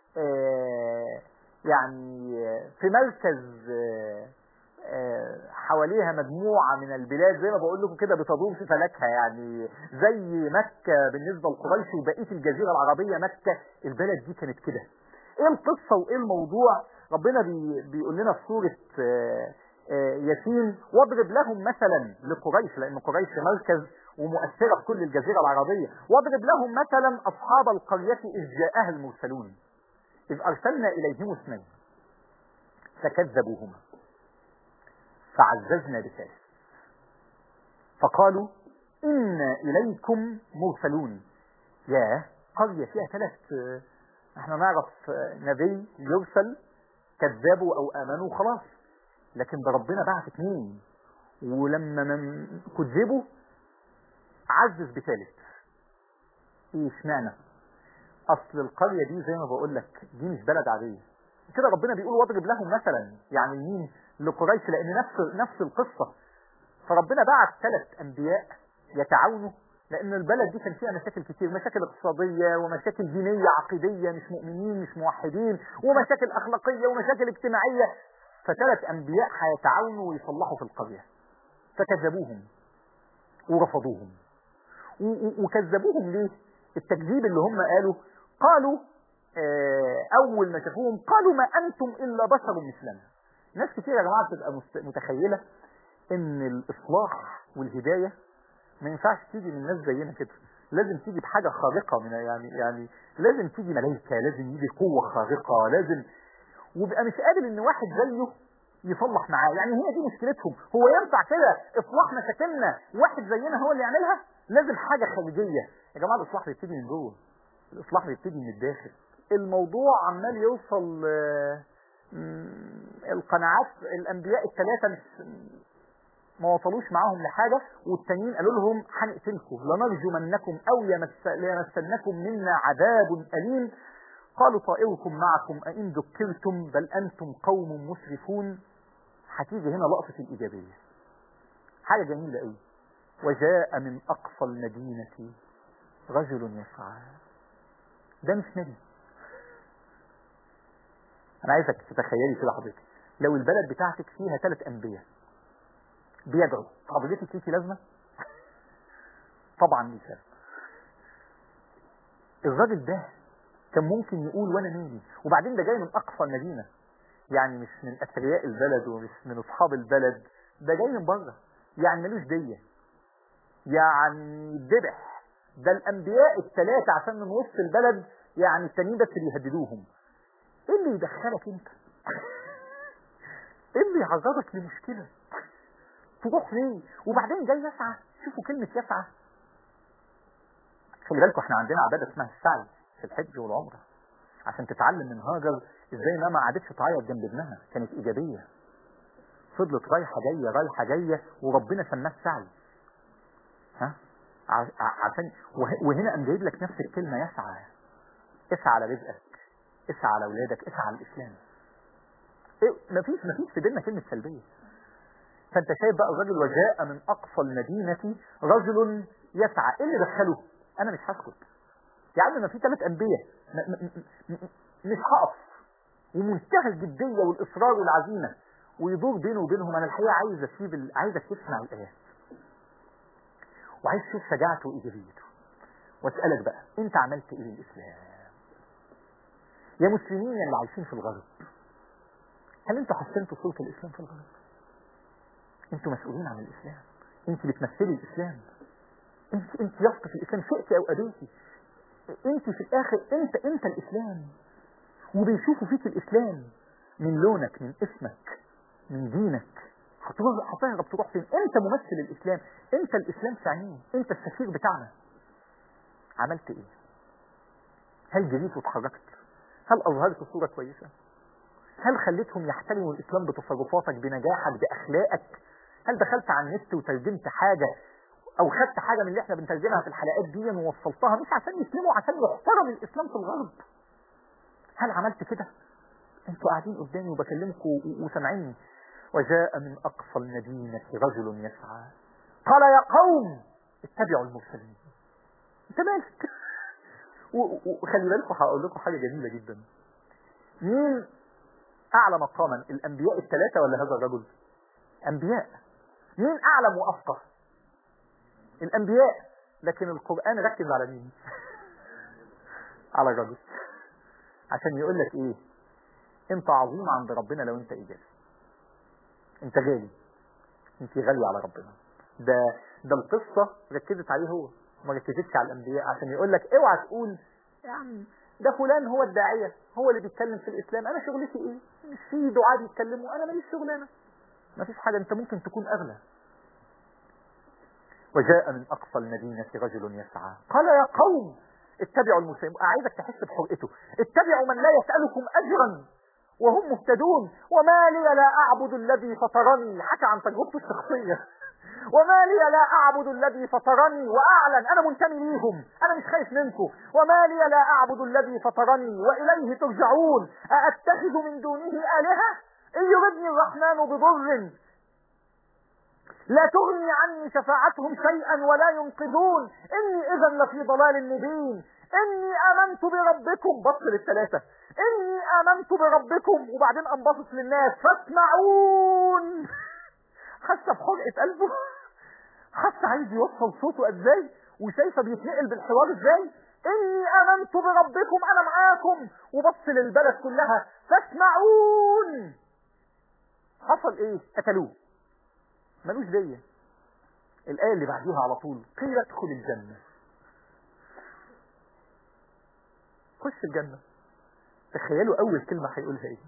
آه، يعني آه، في مركز آه، آه، حواليها مجموعة من البلاد زي ما بقول لكم كده بتدور في فلكها يعني زي مكة بالنسبة لقريش وبقية الجزيرة العربية مكة البلد دي كانت كده ايه القصة وايه الموضوع ربنا بي بيقول لنا في سورة آه، آه، ياسين واضرب لهم مثلا لقريش لان قريش مركز ومؤثرة في كل الجزيرة العربية واضرب لهم مثلا اصحاب القرية اذ جاءها المرسلون اذ ارسلنا اليهم اثنين فكذبوهما فعززنا بثالث فقالوا إنا إليكم مرسلون يا قرية فيها ثلاث احنا نعرف نبي يرسل كذبوا أو آمنوا خلاص لكن ده ربنا بعت اثنين ولما من كذبوا عزز بثالث ايه اشمعنى اصل القرية دي زي ما بقول لك دي مش بلد عادية كده ربنا بيقول واضرب لهم مثلا يعني مين لقريش لان نفس نفس القصة فربنا بعت ثلاث انبياء يتعاونوا لان البلد دي كان فيها مشاكل كتير مشاكل اقتصادية ومشاكل دينية عقيدية مش مؤمنين مش موحدين ومشاكل اخلاقية ومشاكل اجتماعية فثلاث انبياء هيتعاونوا ويصلحوا في القرية فكذبوهم ورفضوهم و- و- وكذبوهم ليه التكذيب اللي هم قالوا قالوا آه، اول ما شافوهم قالوا ما انتم الا بشر مثلنا ناس كتير يا جماعه بتبقى مست- متخيله ان الاصلاح والهدايه ما ينفعش تيجي من ناس زينا كده لازم تيجي بحاجه خارقه من يعني يعني لازم تيجي ملائكه لازم يجي قوه خارقه لازم وبقى مش قابل ان واحد زيه يصلح معاه يعني هي دي مشكلتهم هو ينفع كده اصلاح مشاكلنا واحد زينا هو اللي يعملها لازم حاجه خارجيه يا جماعه الاصلاح بيبتدي من جوه الاصلاح بيبتدي من الداخل الموضوع عمال يوصل آه، مم، القناعات الانبياء الثلاثه مش ما وصلوش معاهم لحاجة والتانيين قالوا لهم هنقتلكم لنرجمنكم أو يمس ليمسنكم منا عذاب أليم قالوا طائركم معكم أئن ذكرتم بل أنتم قوم مسرفون هتيجي هنا لقطة الإيجابية حاجة جميلة قوي وجاء من أقصى المدينة رجل يسعى ده مش نبي أنا عايزك تتخيلي كده حضرتك لو البلد بتاعتك فيها ثلاث أنبياء بيدعوا حضرتك ليكي لازمة؟ طبعا ليك لازمة الراجل ده كان ممكن يقول وانا مالي وبعدين ده جاي من اقصى المدينه يعني مش من اثرياء البلد ومش من اصحاب البلد ده جاي من بره يعني ملوش ديه يعني ذبح ده الانبياء الثلاثه عشان من وسط البلد يعني التانيين بس بيهددوهم ايه اللي يدخلك انت ايه اللي يعرضك لمشكله تروح ليه وبعدين جاي يسعى شوفوا كلمه يسعى خلي بالكم احنا عندنا عباده اسمها السعي في الحج والعمره عشان تتعلم من هاجر ازاي انها ما قعدتش تعيط جنب ابنها كانت ايجابيه فضلت رايحه جايه رايحه جايه وربنا سماه السعي ها ع- ع- عشان وه- وهنا قام جايب لك نفس الكلمه يسعى اسعى على رزقك اسعى على اولادك اسعى على الاسلام إيه مفيش مفيش في ديننا كلمه سلبيه فانت شايف بقى الرجل وجاء من اقصى المدينه رجل يسعى ايه اللي دخله انا مش هسكت يا عم ما في ثلاث انبياء م- م- م- م- مش هقف ومنتهى الجديه والاصرار والعزيمه ويدور بينه وبينهم انا الحقيقه عايز اسيب ال... عايزك تسمع الايات وعايز تشوف شجاعته وايجابيته واسالك بقى انت عملت ايه للاسلام يا مسلمين اللي عايشين في الغرب هل انتوا حسنتوا صوره الاسلام في الغرب انتوا مسؤولين عن الاسلام انت بتمثلي الاسلام انت انت يافطه في الاسلام شئتي او ابيتي انت في الاخر انت انت الاسلام وبيشوفوا فيك الاسلام من لونك من اسمك من دينك هتروح هتهرب تروح فين انت ممثل الاسلام انت الاسلام في عينيه انت السفير بتاعنا عملت ايه هل جريت واتحركت هل اظهرت صوره كويسه هل خليتهم يحترموا الاسلام بتصرفاتك بنجاحك باخلاقك هل دخلت على النت وترجمت حاجه او خدت حاجه من اللي احنا بنترجمها في الحلقات دي ووصلتها مش عشان يسلموا عشان يحترم الاسلام في الغرب هل عملت كده انتوا قاعدين قدامي وبكلمكم و- وسامعيني وجاء من اقصى المدينه رجل يسعى قال يا قوم اتبعوا المرسلين انت مالك و- و- وخلي بالكم هقول لكم حاجه جميله جدا مين اعلى مقاما الانبياء الثلاثه ولا هذا الرجل انبياء مين اعلم وافقه الانبياء لكن القران ركز على مين على الرجل عشان يقول لك ايه انت عظيم عند ربنا لو انت ايجابي انت غالي انت غالي على ربنا ده ده القصه ركزت عليه هو ما ركزتش على الانبياء عشان يقول لك اوعى تقول يا عم ده فلان هو الداعيه هو اللي بيتكلم في الاسلام انا شغلتي ايه مش في دعاء بيتكلموا انا ماليش شغلانه ما فيش حاجه انت ممكن تكون اغلى وجاء من اقصى المدينه رجل يسعى قال يا قوم اتبعوا المسلمين عايزك تحس بحرقته اتبعوا من لا يسالكم اجرا وهم مهتدون وما لي لا اعبد الذي فطرني حكى عن تجربته الشخصيه وما لي لا اعبد الذي فطرني واعلن انا منتمي ليهم انا مش خايف منكم وما لي لا اعبد الذي فطرني واليه ترجعون ااتخذ من دونه الهه ان يردني الرحمن بضر لا تغني عني شفاعتهم شيئا ولا ينقذون اني اذا لفي ضلال مبين اني امنت بربكم بص للثلاثه اني امنت بربكم وبعدين انبسط للناس فاسمعون حاسه بحرقه قلبه حاسه عايز يوصل صوته ازاي وشايفه بيتنقل بالحوار ازاي اني امنت بربكم انا معاكم وبص للبلد كلها فاسمعون حصل ايه قتلوه ملوش دية الآية اللي بعديها على طول قيل ادخل الجنة خش الجنة تخيلوا أول كلمة هيقولها إيه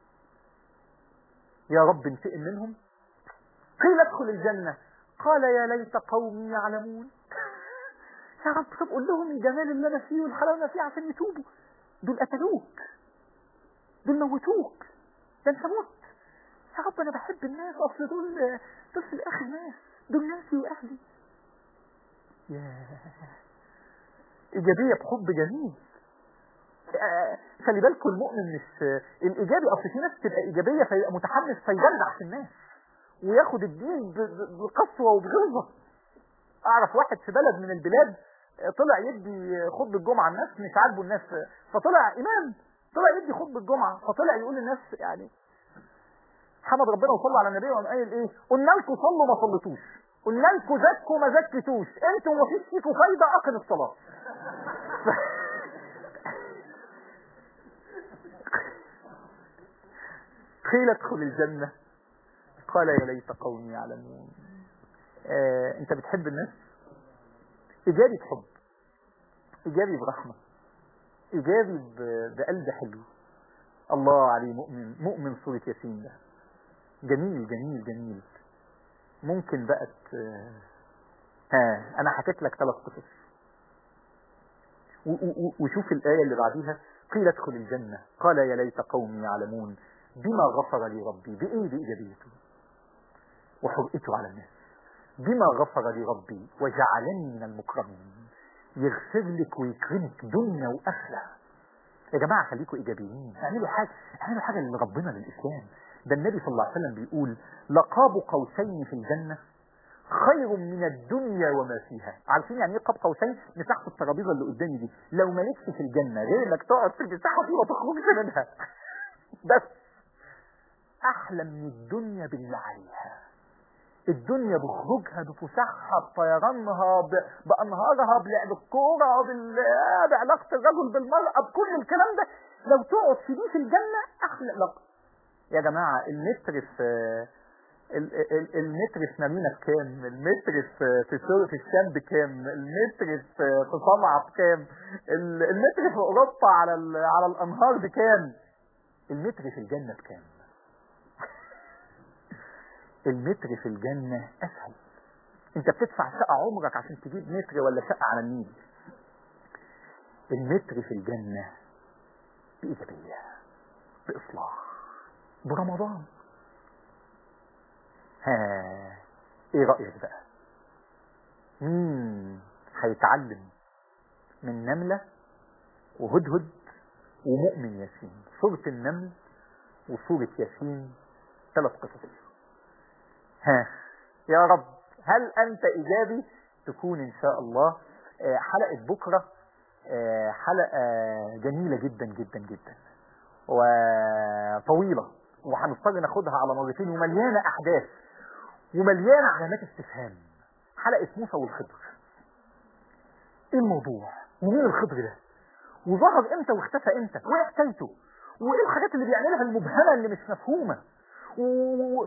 يا رب انتقم منهم قيل ادخل الجنة قال يا ليت قومي يعلمون يا رب طب قول لهم الجمال اللي أنا فيه والحلاوة اللي أنا فيه عشان يتوبوا دول قتلوك دول موتوك ده أنت مت يا رب أنا بحب الناس أصل دول دول في الآخر ناس دول ناسي وأهلي يا إيجابية بحب جميل آه، خلي بالكم المؤمن مش الإيجابي أصل في ناس تبقى إيجابية فيبقى متحمس فيجرح في الناس وياخد الدين ب- ب- بقسوة وبغلظة أعرف واحد في بلد من البلاد آه، طلع يدي خطبة الجمعة الناس مش عاجبه الناس فطلع إمام طلع يدي خطبة الجمعة فطلع يقول للناس يعني حمد ربنا وصلى على النبي وقام قايل ايه قلنا لكم صلوا ما صليتوش قلنا لكم زكوا ما زكيتوش انتوا ما فيش فيكم فايده اقم الصلاه قيل ادخل الجنه قال يا ليت قومي يعلمون آه، انت بتحب الناس ايجابي بحب ايجابي برحمه ايجابي ب- بقلب حلو الله عليه مؤمن مؤمن سورة ياسين ده جميل جميل جميل ممكن بقى ت... ها انا حكيت لك ثلاث قصص و- و- و- وشوف الآية اللي بعديها قيل ادخل الجنة قال يا ليت قومي يعلمون بما غفر لي ربي بإيه بإيجابيته وحرقته على الناس بما غفر لي ربي وجعلني من المكرمين يغفر لك ويكرمك دنيا وآخرة يا جماعة خليكم إيجابيين اعملوا حاجة اعملوا حاجة لربنا للإسلام ده النبي صلى الله عليه وسلم بيقول لقاب قوسين في الجنة خير من الدنيا وما فيها عارفين يعني ايه قاب قوسين مساحه الترابيزه اللي قدامي دي لو مالكش في الجنه غير انك تقعد في المساحه دي وما تخرجش منها بس احلى من الدنيا باللي عليها الدنيا بخروجها بفسحها بطيرانها ب... بانهارها بلعب الكوره بال... بعلاقه الرجل بالمراه بكل الكلام ده لو تقعد في دي في الجنه احلى لك يا جماعه المتر في ال- ال- المتر في مارينا بكام المتر في في سور في الشام بكام المتر في في صنعاء بكام ال- المتر في اوروبا على ال- على الانهار بكام المتر في الجنه بكام المتر في الجنه اسهل انت بتدفع شقه عمرك عشان تجيب متر ولا شقه على النيل المتر في الجنه بايجابيه باصلاح برمضان ها ايه رأيك بقى مين هيتعلم من نملة وهدهد ومؤمن ياسين سورة النمل وسورة ياسين ثلاث قصص ها يا رب هل انت ايجابي تكون ان شاء الله آه، حلقة بكرة آه، حلقة جميلة جدا جدا جدا وطويلة وهنضطر ناخدها على مرتين ومليانة احداث ومليانة علامات استفهام حلقة موسى والخضر ايه الموضوع ومين الخضر ده وظهر امتى واختفى امتى وايه حكايته وايه الحاجات اللي بيعملها المبهمة اللي مش مفهومة و... و... و-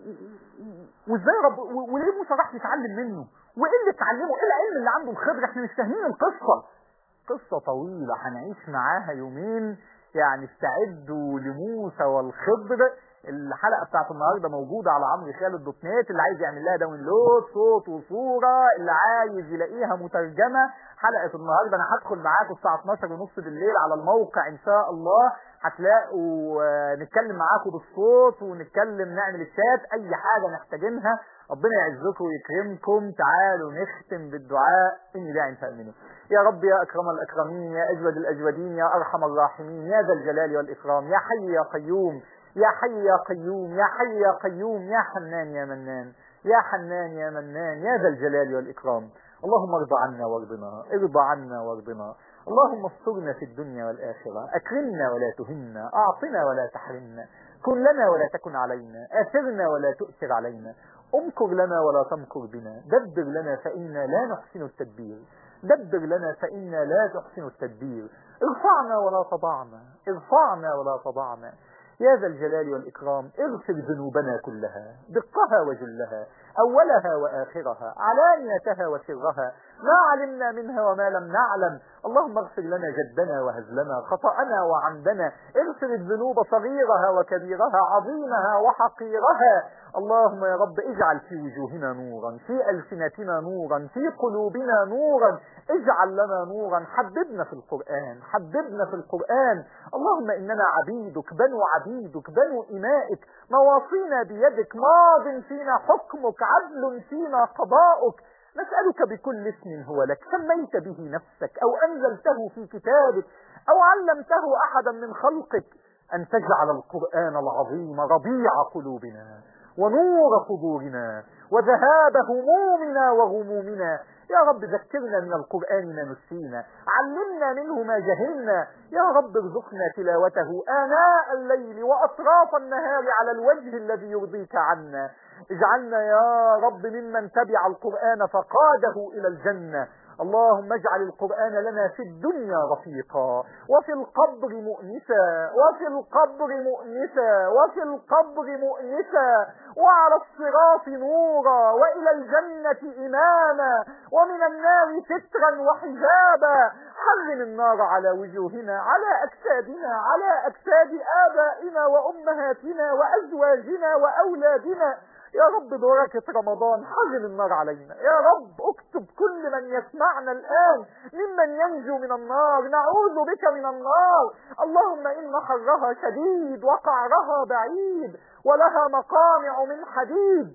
وازاي رب و- وليه موسى راح يتعلم منه وايه اللي اتعلمه ايه العلم اللي عنده الخضر احنا مش فاهمين القصة قصة طويلة هنعيش معاها يومين يعني استعدوا لموسى والخضر الحلقة بتاعت النهاردة موجودة على عمرو خالد دوت نت اللي عايز يعمل لها داونلود صوت وصورة اللي عايز يلاقيها مترجمة حلقة النهاردة انا هدخل معاكم الساعة 12 ونص بالليل على الموقع ان شاء الله هتلاقوا آه، نتكلم معاكم بالصوت ونتكلم نعمل الشات اي حاجة محتاجينها ربنا يعزكم ويكرمكم تعالوا نختم بالدعاء اني داعي فامنوا يا رب يا اكرم الاكرمين يا اجود الاجودين يا ارحم الراحمين يا ذا الجلال والاكرام يا حي يا قيوم يا حي يا قيوم يا حي يا قيوم يا حنان يا منان يا حنان يا منان يا ذا الجلال والإكرام اللهم ارضى عنا وارضنا ارضى عنا وارضنا اللهم استرنا في الدنيا والآخرة أكرمنا ولا تهنا أعطنا ولا تحرمنا كن لنا ولا تكن علينا آثرنا ولا تؤثر علينا امكر لنا ولا تمكر بنا دبر لنا فإنا لا نحسن التدبير دبر لنا فإنا لا تحسن التدبير ارفعنا ولا تضعنا ارفعنا ولا تضعنا يا ذا الجلال والإكرام اغفر ذنوبنا كلها دقها وجلها أولها وآخرها علانيتها وسرها ما علمنا منها وما لم نعلم اللهم اغفر لنا جدنا وهزلنا خطأنا وعمدنا اغفر الذنوب صغيرها وكبيرها عظيمها وحقيرها اللهم يا رب اجعل في وجوهنا نورا في ألسنتنا نورا في قلوبنا نورا اجعل لنا نورا حببنا في القرآن حببنا في القرآن اللهم إننا عبيدك بنو عبيدك بنو إمائك نواصينا بيدك ماض فينا حكمك عدل فينا قضاؤك نسألك بكل اسم هو لك سميت به نفسك أو أنزلته في كتابك أو علمته أحدا من خلقك أن تجعل القرآن العظيم ربيع قلوبنا ونور صدورنا وذهاب همومنا وغمومنا يا رب ذكرنا من القرآن ما نسينا علمنا منه ما جهلنا يا رب ارزقنا تلاوته آناء الليل وأطراف النهار على الوجه الذي يرضيك عنا اجعلنا يا رب ممن تبع القرآن فقاده إلى الجنة اللهم اجعل القرآن لنا في الدنيا رفيقا وفي القبر مؤنسا وفي القبر مؤنسا وفي القبر مؤنسا وعلى الصراط نورا وإلى الجنة إماما ومن النار سترا وحجابا حرم النار على وجوهنا على أجسادنا على أجساد آبائنا وأمهاتنا وأزواجنا وأولادنا يا رب بركة رمضان حرم النار علينا يا رب اكتب كل من يسمعنا الآن ممن ينجو من النار نعوذ بك من النار اللهم إن حرها شديد وقعرها بعيد ولها مقامع من حديد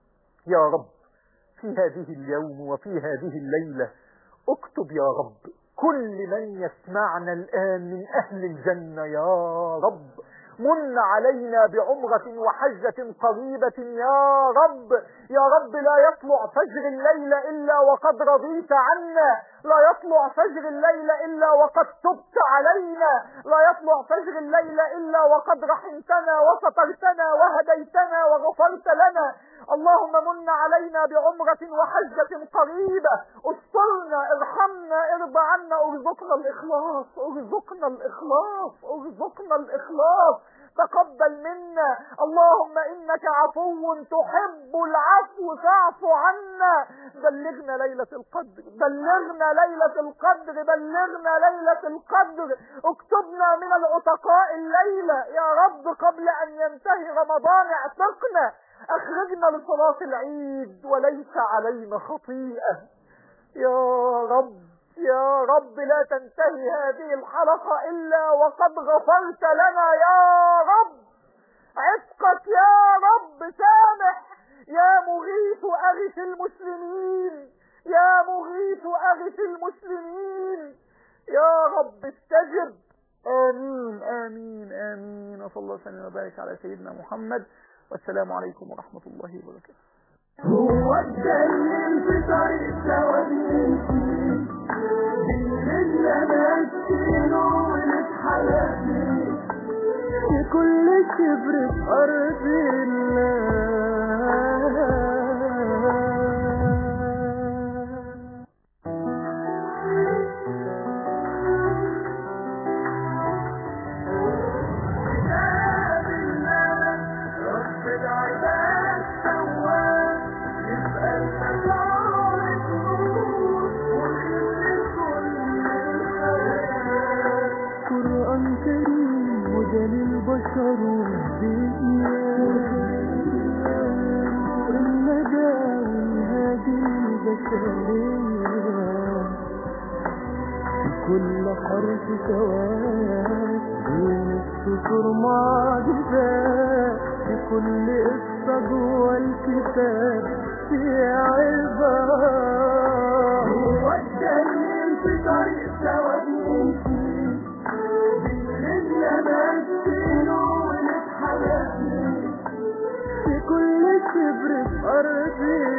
يا رب في هذه اليوم وفي هذه الليلة اكتب يا رب كل من يسمعنا الآن من أهل الجنة يا رب من علينا بعمرة وحجة قريبة يا رب يا رب لا يطلع فجر الليل إلا وقد رضيت عنا لا يطلع فجر الليل إلا وقد تبت علينا لا يطلع فجر الليل إلا وقد رحمتنا وسترتنا وهديتنا وغفرت لنا اللهم من علينا بعمرة وحجة قريبة استرنا ارحمنا ارضى عنا ارزقنا الإخلاص ارزقنا الإخلاص ارزقنا الإخلاص تقبل منا اللهم إنك عفو تحب العفو فاعف عنا بلغنا ليلة القدر بلغنا ليلة القدر بلغنا ليلة القدر اكتبنا من العتقاء الليلة يا رب قبل أن ينتهي رمضان اعتقنا اخرجنا لصلاة العيد وليس علينا خطيئة يا رب يا رب لا تنتهي هذه الحلقة إلا وقد غفرت لنا يا رب عتقك يا رب سامح يا مغيث أغث المسلمين يا مغيث أغث المسلمين يا رب استجب آمين آمين آمين وصلى الله وسلم وبارك على سيدنا محمد والسلام عليكم ورحمة الله وبركاته هو الدليل في طريق سواديكي اللي ماشيينه ونتحلق في كل كبر في أرض الله رب العباد سواه يبقى المشاعر تموت وخلي كل الخيال قرآن كريم وجليل بشر والدنيا الندى والهادي البشرية في كل حرف سواد بين السطور معجزات في كل قصة جوه الكتاب في عبارة هو الدليل في طريق سواديكي بالرجل ماشيينه ونتحلق في كل شبر في أرض